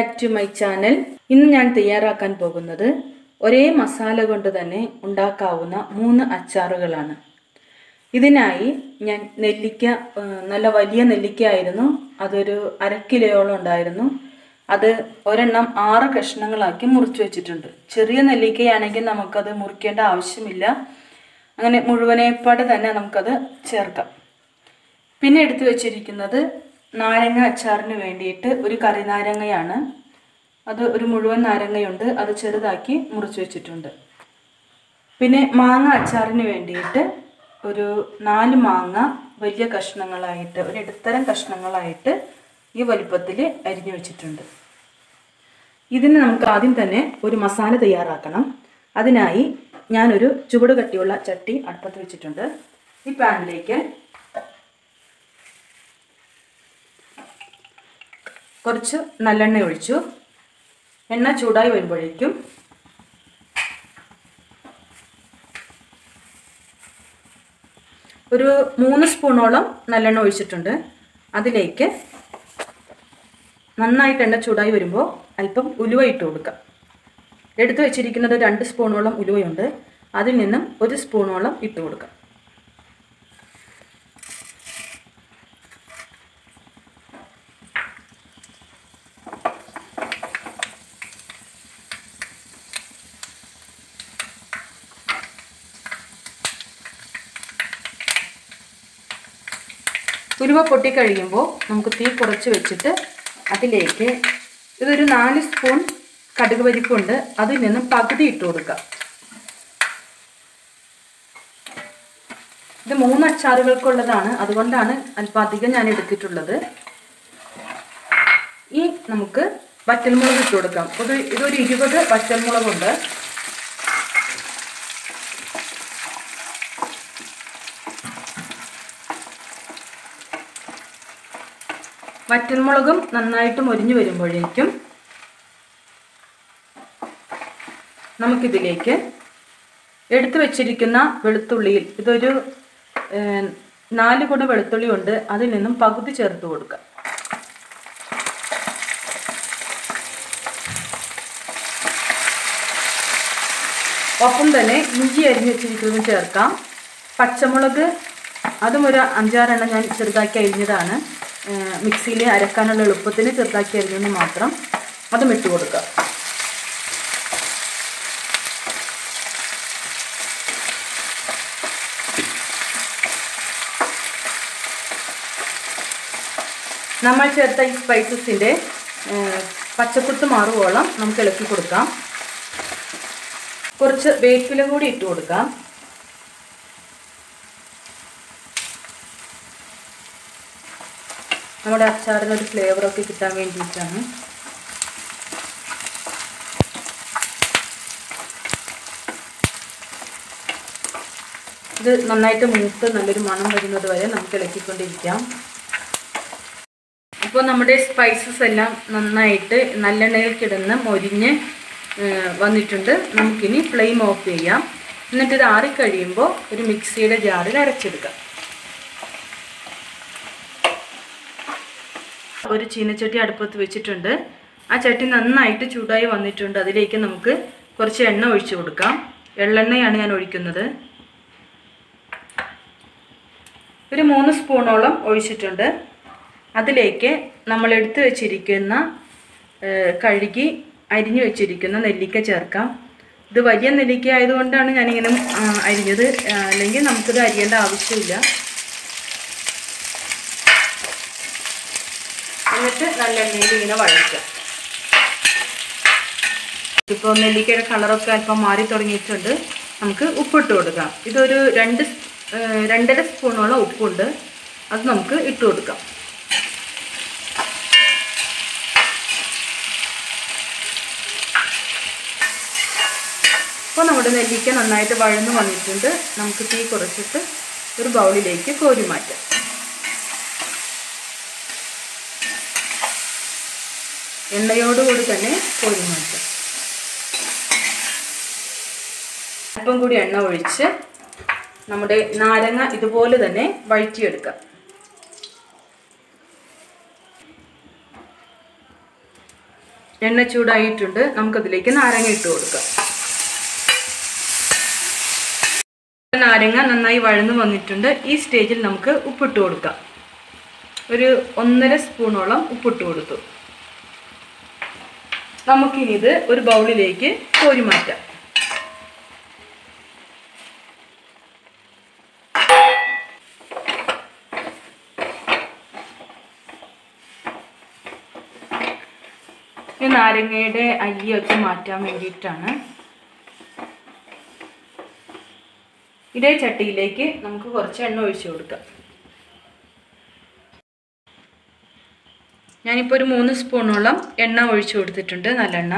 back to my channel ഇന്ന് ഞാൻ തയ്യാറാക്കാൻ പോകുന്നത് ഒരേ മസാല കൊണ്ട് തന്നെ ഉണ്ടാക്കാവുന്ന മൂന്ന് അച്ചാറുകളാണ് ഇതിനായി ഞാൻ നെല്ലിക്ക ആ, നല്ല വലിയ നെല്ലിക്ക ആയിരുന്നു അതൊരു അര കിലോയോളം ഉണ്ടായിരുന്നു അത് ഒരെണ്ണം ആറ് കഷ്ണങ്ങളാക്കി മുറിച്ച് വെച്ചിട്ടുണ്ട് ചെറിയ നെല്ലിക്കയാണെങ്കിൽ നമുക്കത് മുറിക്കേണ്ട ആവശ്യമില്ല അങ്ങനെ മുഴുവനേപ്പാട് തന്നെ നമുക്കത് ചേർക്കാം പിന്നെ എടുത്തു വെച്ചിരിക്കുന്നത് നാരങ്ങ അച്ചാറിന് വേണ്ടിയിട്ട് ഒരു കറി നാരങ്ങയാണ് അത് ഒരു മുഴുവൻ നാരങ്ങയുണ്ട് അത് ചെറുതാക്കി മുറിച്ച് വെച്ചിട്ടുണ്ട് പിന്നെ മാങ്ങ അച്ചാറിന് വേണ്ടിയിട്ട് ഒരു നാല് മാങ്ങ വലിയ കഷ്ണങ്ങളായിട്ട് ഒരു ഇടത്തരം കഷ്ണങ്ങളായിട്ട് ഈ വലിപ്പത്തിൽ അരിഞ്ഞു വെച്ചിട്ടുണ്ട് ഇതിന് നമുക്ക് ആദ്യം തന്നെ ഒരു മസാല തയ്യാറാക്കണം അതിനായി ഞാനൊരു ചുവട് കട്ടിയുള്ള ചട്ടി അടുപ്പത്ത് വെച്ചിട്ടുണ്ട് ഈ പാനിലേക്ക് കുറച്ച് നല്ലെണ്ണ ഒഴിച്ചു എണ്ണ ചൂടായി വരുമ്പോഴേക്കും ഒരു മൂന്ന് സ്പൂണോളം നല്ലെണ്ണ ഒഴിച്ചിട്ടുണ്ട് അതിലേക്ക് നന്നായിട്ട് എണ്ണ ചൂടായി വരുമ്പോൾ അല്പം ഉലുവ ഇട്ട് കൊടുക്കാം എടുത്തു വെച്ചിരിക്കുന്നത് രണ്ട് സ്പൂണോളം ഉലുവയുണ്ട് അതിൽ നിന്നും ഒരു സ്പൂണോളം ഇട്ട് കൊടുക്കാം ഉലുവ പൊട്ടിക്കഴിയുമ്പോൾ നമുക്ക് തീ കുറച്ച് വെച്ചിട്ട് അതിലേക്ക് ഇതൊരു നാല് സ്പൂൺ കടുക് പരിപ്പുണ്ട് അതിൽ നിന്നും പകുതി ഇട്ട് കൊടുക്കാം ഇത് മൂന്ന് അച്ചാറുകൾക്കുള്ളതാണ് അതുകൊണ്ടാണ് അല്പം അധികം ഞാൻ എടുത്തിട്ടുള്ളത് ഈ നമുക്ക് വറ്റൽമുളക് ഇട്ട് കൊടുക്കാം ഒരു ഇതൊരു ഇരുപത് വറ്റൽമുളകുണ്ട് വറ്റൽമുളകും നന്നായിട്ട് മൊരിഞ്ഞു വരുമ്പോഴേക്കും നമുക്കിതിലേക്ക് എടുത്തു വെച്ചിരിക്കുന്ന വെളുത്തുള്ളിയിൽ ഇതൊരു ഏഹ്, നാല് കുട വെളുത്തുള്ളി ഉണ്ട് അതിൽ നിന്നും പകുതി ചേർത്ത് കൊടുക്കാം ഒപ്പം തന്നെ ഇഞ്ചി അരിഞ്ഞ് വെച്ചിരിക്കുന്നത് ചേർക്കാം പച്ചമുളക് അതും ഒരു അഞ്ചാറെണ്ണം ഞാൻ ചെറുതാക്കി അരിഞ്ഞതാണ് മിക്സിയിൽ അരക്കാനുള്ള എളുപ്പത്തിന് ചെറുതാക്കി അരിഞ്ഞെന്ന് മാത്രം അതും ഇട്ട് കൊടുക്കുക നമ്മൾ ചേർത്ത ഈ സ്പൈസസിൻ്റെ പച്ചക്കുത്ത് മാറുവോളം നമുക്ക് ഇളക്കി കൊടുക്കാം കുറച്ച് വേപ്പില കൂടി ഇട്ട് കൊടുക്കാം നമ്മുടെ അച്ചാറിന് ഒരു ഫ്ലേവറൊക്കെ കിട്ടാൻ വേണ്ടിയിട്ടാണ് ഇത് നന്നായിട്ട് മൂത്ത് നല്ലൊരു മണം വരുന്നത് വരെ നമുക്ക് ഇളക്കിക്കൊണ്ടിരിക്കാം ഇപ്പോൾ നമ്മുടെ സ്പൈസസ് എല്ലാം നന്നായിട്ട് നല്ലെണ്ണയിൽ കിടന്ന് മൊരിഞ്ഞ് ഏഹ്, വന്നിട്ടുണ്ട് നമുക്കിനി ഫ്ലെയിം ഓഫ് ചെയ്യാം എന്നിട്ട് ഇത് ആറിക്കഴിയുമ്പോൾ ഒരു മിക്സിയുടെ ജാറിൽ അരച്ചെടുക്കാം ഒരു ചീനച്ചട്ടി അടുപ്പത്ത് വെച്ചിട്ടുണ്ട് ആ ചട്ടി നന്നായിട്ട് ചൂടായി വന്നിട്ടുണ്ട് അതിലേക്ക് നമുക്ക് കുറച്ച് എണ്ണ ഒഴിച്ചു കൊടുക്കാം എള്ളെണ്ണയാണ് ഞാൻ ഒഴിക്കുന്നത് ഒരു മൂന്ന് സ്പൂണോളം ഒഴിച്ചിട്ടുണ്ട് അതിലേക്ക് നമ്മൾ എടുത്തു വെച്ചിരിക്കുന്ന ഏഹ്, കഴുകി അരിഞ്ഞു വെച്ചിരിക്കുന്ന നെല്ലിക്ക ചേർക്കാം ഇത് വലിയ നെല്ലിക്ക ആയതുകൊണ്ടാണ് ഞാനിങ്ങനെ ആ, അരിഞ്ഞത് ആ, അല്ലെങ്കിൽ നമുക്കിത് അരിയേണ്ട ആവശ്യമില്ല എന്നിട്ട് നല്ല എണ്ണയിൽ ഇങ്ങനെ വഴറ്റാം ഇപ്പോൾ നെല്ലിക്കയുടെ കളറൊക്കെ അല്പം മാറി തുടങ്ങിയിട്ടുണ്ട് നമുക്ക് ഉപ്പിട്ട് കൊടുക്കാം ഇതൊരു രണ്ട് സ്- ഏഹ് രണ്ടര സ്പൂണോളം ഉപ്പുണ്ട് അത് നമുക്ക് ഇട്ട് കൊടുക്കാം അപ്പോൾ നമ്മുടെ നെല്ലിക്ക നന്നായിട്ട് വഴന്നു വന്നിട്ടുണ്ട് നമുക്ക് തീ കുറച്ചിട്ട് ഒരു ബൗളിലേക്ക് കോരി മാറ്റാം എണ്ണയോടുകൂടി തന്നെ കോരി മാറ്റാം അല്പം കൂടി എണ്ണ ഒഴിച്ച് നമ്മുടെ നാരങ്ങ ഇതുപോലെ തന്നെ വഴറ്റിയെടുക്കാം എണ്ണ ചൂടായിട്ടുണ്ട് നമുക്കതിലേക്ക് നാരങ്ങ ഇട്ട് കൊടുക്കാം നാരങ്ങ നന്നായി വഴന്നു വന്നിട്ടുണ്ട് ഈ സ്റ്റേജിൽ നമുക്ക് ഉപ്പിട്ട് കൊടുക്കാം ഒരു ഒന്നര സ്പൂണോളം ഉപ്പിട്ട് കൊടുത്തു നമുക്കിനി ഇത് ഒരു ബൗളിലേക്ക് കോരി മാറ്റാം ഈ നാരങ്ങയുടെ അല്ലിയൊക്കെ മാറ്റാൻ വേണ്ടിയിട്ടാണ് ഇതേ ചട്ടിയിലേക്ക് നമുക്ക് കുറച്ച് എണ്ണ ഒഴിച്ചു കൊടുക്കാം ഞാനിപ്പോൾ ഒരു മൂന്ന് സ്പൂണോളം എണ്ണ ഒഴിച്ചു കൊടുത്തിട്ടുണ്ട് നല്ലെണ്ണ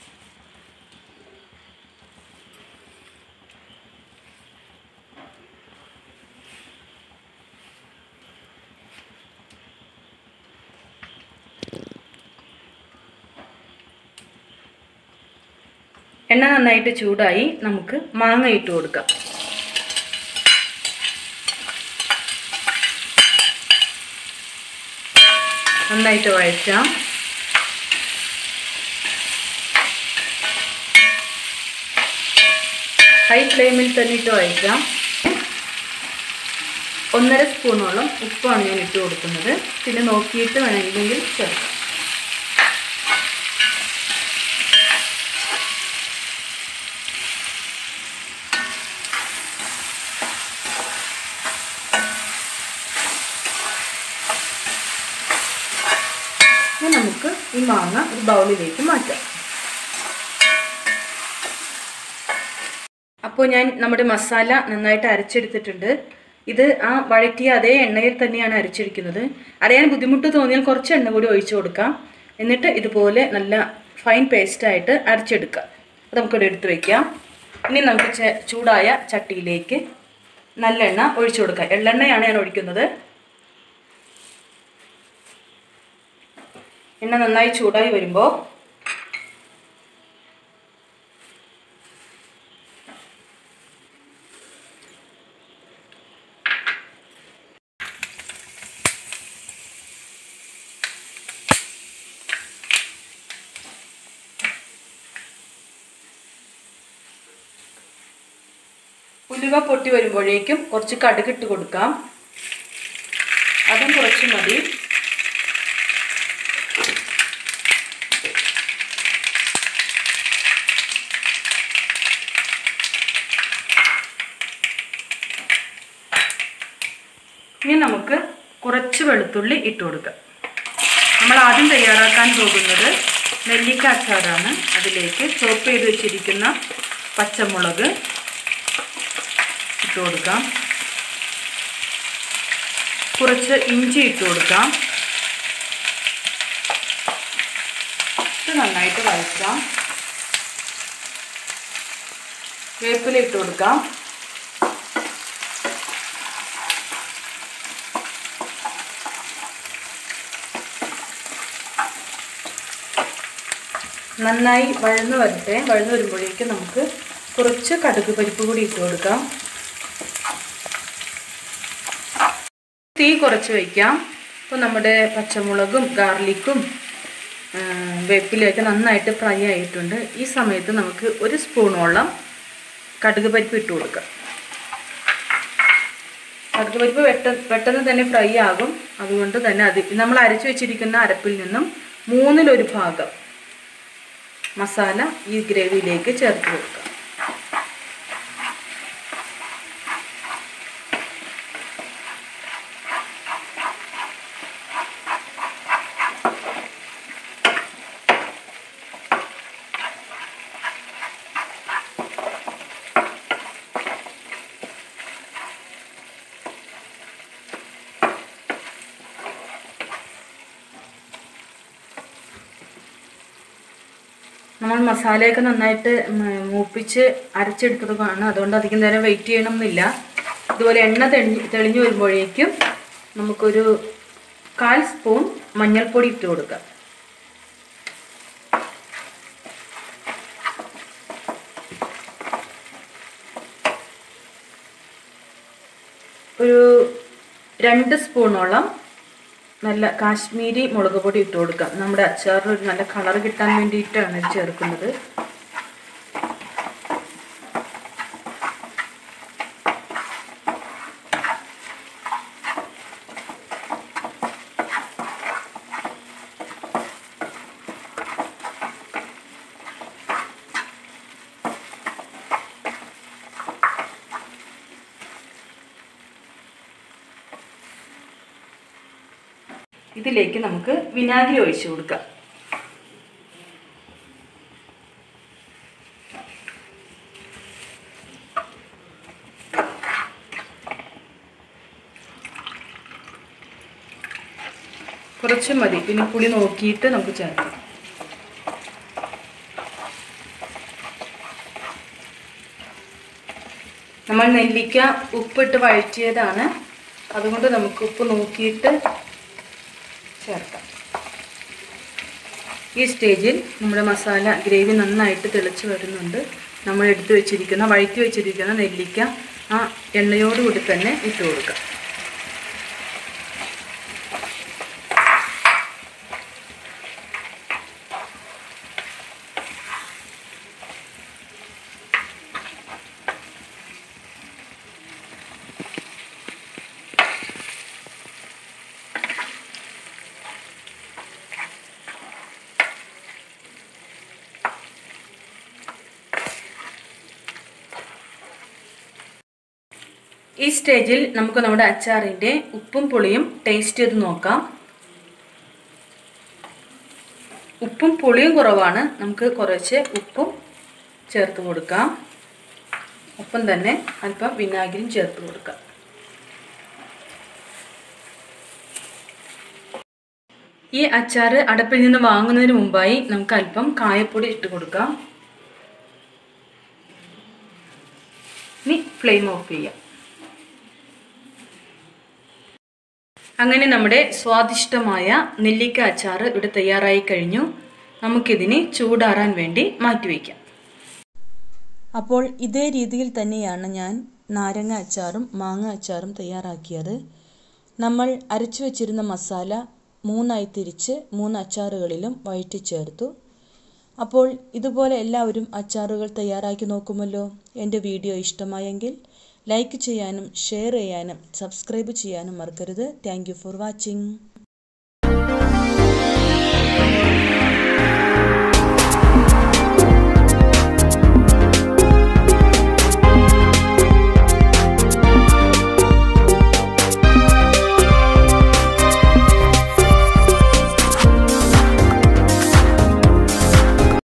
എണ്ണ നന്നായിട്ട് ചൂടായി നമുക്ക് മാങ്ങ ഇട്ട് കൊടുക്കാം നന്നായിട്ട് വഴറ്റാം ഹൈ ഫ്ലെയിമിൽ തന്നെ ഇട്ട് വഴറ്റാം ഒന്നര സ്പൂണോളം ഉപ്പാണ് ഞാൻ ഇട്ട് കൊടുക്കുന്നത് പിന്നെ നോക്കിയിട്ട് വേണമെങ്കിൽ ചേർക്കാം ഇനി നമുക്ക് ഈ മാങ്ങ ഒരു ബൗളിലേക്ക് മാറ്റാം അപ്പോൾ ഞാൻ നമ്മുടെ മസാല നന്നായിട്ട് അരച്ചെടുത്തിട്ടുണ്ട് ഇത് ആ വഴറ്റിയ അതേ എണ്ണയിൽ തന്നെയാണ് അരച്ചെടുക്കുന്നത് അരയാൻ ബുദ്ധിമുട്ട് തോന്നിയാൽ കുറച്ച് എണ്ണ കൂടി ഒഴിച്ചു കൊടുക്കാം എന്നിട്ട് ഇതുപോലെ നല്ല ഫൈൻ പേസ്റ്റായിട്ട് അരച്ചെടുക്കാം അത് നമുക്കിവിടെ എടുത്ത് വയ്ക്കാം ഇനി നമുക്ക് ചെ- ചൂടായ ചട്ടിയിലേക്ക് നല്ലെണ്ണ ഒഴിച്ചു കൊടുക്കാം എള്ളെണ്ണയാണ് ഞാൻ ഒഴിക്കുന്നത് എണ്ണ നന്നായി ചൂടായി വരുമ്പോൾ ഉലുവ പൊട്ടി വരുമ്പോഴേക്കും കുറച്ച് കടുക് ഇട്ട് കൊടുക്കാം അതും കുറച്ച് മതി ഇനി നമുക്ക് കുറച്ച് വെളുത്തുള്ളി ഇട്ട് കൊടുക്കാം നമ്മൾ ആദ്യം തയ്യാറാക്കാൻ പോകുന്നത് നെല്ലിക്ക അച്ചാറാണ് അതിലേക്ക് ചോപ്പ് ചെയ്ത് വെച്ചിരിക്കുന്ന പച്ചമുളക് ഇട്ട് കൊടുക്കാം കുറച്ച് ഇഞ്ചി ഇട്ട് കൊടുക്കാം ഇത് നന്നായിട്ട് വഴറ്റാം വേപ്പില ഇട്ട് കൊടുക്കാം നന്നായി വഴന്ന് വരട്ടെ വഴന്ന് വരുമ്പോഴേക്കും നമുക്ക് കുറച്ച് കടുക് പരിപ്പ് കൂടി ഇട്ട് കൊടുക്കാം തീ കുറച്ച് വയ്ക്കാം അപ്പോൾ നമ്മുടെ പച്ചമുളകും ഗാർലിക്കും വേപ്പിലയൊക്കെ നന്നായിട്ട് ഫ്രൈ ആയിട്ടുണ്ട് ഈ സമയത്ത് നമുക്ക് ഒരു സ്പൂണോളം കടുക് പരിപ്പ് ഇട്ട് കൊടുക്കാം കടുക് പരിപ്പ് പെട്ട പെട്ടെന്ന് തന്നെ ഫ്രൈ ആകും അതുകൊണ്ട് തന്നെ അത് നമ്മൾ അരച്ചു വെച്ചിരിക്കുന്ന അരപ്പിൽ നിന്നും മൂന്നിലൊരു ഭാഗം മസാല ഈ ഗ്രേവിയിലേക്ക് ചേർത്ത് കൊടുക്കാം നമ്മൾ മസാലയൊക്കെ നന്നായിട്ട് ഉം, മൂപ്പിച്ച് അരച്ചെടുത്തതാണ് അതുകൊണ്ട് അധികം നേരം വെയിറ്റ് ചെയ്യണമെന്നില്ല ഇതുപോലെ എണ്ണ തെളിഞ്ഞ് തെളിഞ്ഞു വരുമ്പോഴേക്കും നമുക്കൊരു കാൽ സ്പൂൺ മഞ്ഞൾപ്പൊടി ഇട്ട് കൊടുക്കാം ഒരു രണ്ട് സ്പൂണോളം നല്ല കാശ്മീരി മുളക് പൊടി ഇട്ട് കൊടുക്കാം നമ്മുടെ അച്ചാറിന് ഒരു നല്ല കളർ കിട്ടാൻ വേണ്ടിയിട്ടാണ് ഇത് ചേർക്കുന്നത് ഇതിലേക്ക് നമുക്ക് വിനാഗിരി ഒഴിച്ചു കൊടുക്കാം കുറച്ച് മതി പിന്നെ പുളി നോക്കിയിട്ട് നമുക്ക് ചേർക്കാം നമ്മൾ നെല്ലിക്ക ഉപ്പിട്ട് വഴറ്റിയതാണ് അതുകൊണ്ട് നമുക്ക് ഉപ്പ് നോക്കിയിട്ട് ചേർക്കാം ഈ സ്റ്റേജിൽ നമ്മുടെ മസാല ഗ്രേവി നന്നായിട്ട് തിളച്ച് വരുന്നുണ്ട് നമ്മൾ എടുത്തു വെച്ചിരിക്കുന്ന വഴറ്റി വെച്ചിരിക്കുന്ന നെല്ലിക്ക ആ എണ്ണയോടുകൂടി തന്നെ ഇട്ട് കൊടുക്കാം ഈ സ്റ്റേജിൽ നമുക്ക് നമ്മുടെ അച്ചാറിൻ്റെ ഉപ്പും പുളിയും ടേസ്റ്റ് ചെയ്ത് നോക്കാം ഉപ്പും പുളിയും കുറവാണ് നമുക്ക് കുറച്ച് ഉപ്പും ചേർത്ത് കൊടുക്കാം ഒപ്പം തന്നെ അല്പം വിനാഗിരിയും ചേർത്ത് കൊടുക്കാം ഈ അച്ചാർ അടപ്പിൽ നിന്ന് വാങ്ങുന്നതിന് മുമ്പായി നമുക്ക് അല്പം കായപ്പൊടി ഇട്ട് കൊടുക്കാം ഇനി ഫ്ലെയിം ഓഫ് ചെയ്യാം അങ്ങനെ നമ്മുടെ സ്വാദിഷ്ടമായ നെല്ലിക്ക അച്ചാർ ഇവിടെ തയ്യാറായി കഴിഞ്ഞു നമുക്കിതിനെ ചൂടാറാൻ വേണ്ടി മാറ്റിവെക്കാം അപ്പോൾ ഇതേ രീതിയിൽ തന്നെയാണ് ഞാൻ നാരങ്ങ അച്ചാറും മാങ്ങ അച്ചാറും തയ്യാറാക്കിയത് നമ്മൾ അരച്ചു വച്ചിരുന്ന മസാല മൂന്നായി തിരിച്ച് മൂന്ന് അച്ചാറുകളിലും വഴറ്റി ചേർത്തു അപ്പോൾ ഇതുപോലെ എല്ലാവരും അച്ചാറുകൾ തയ്യാറാക്കി നോക്കുമല്ലോ എൻ്റെ വീഡിയോ ഇഷ്ടമായെങ്കിൽ ലൈക്ക് ചെയ്യാനും ഷെയർ ചെയ്യാനും സബ്സ്ക്രൈബ് ചെയ്യാനും മറക്കരുത് താങ്ക് ഫോർ വാച്ചിങ്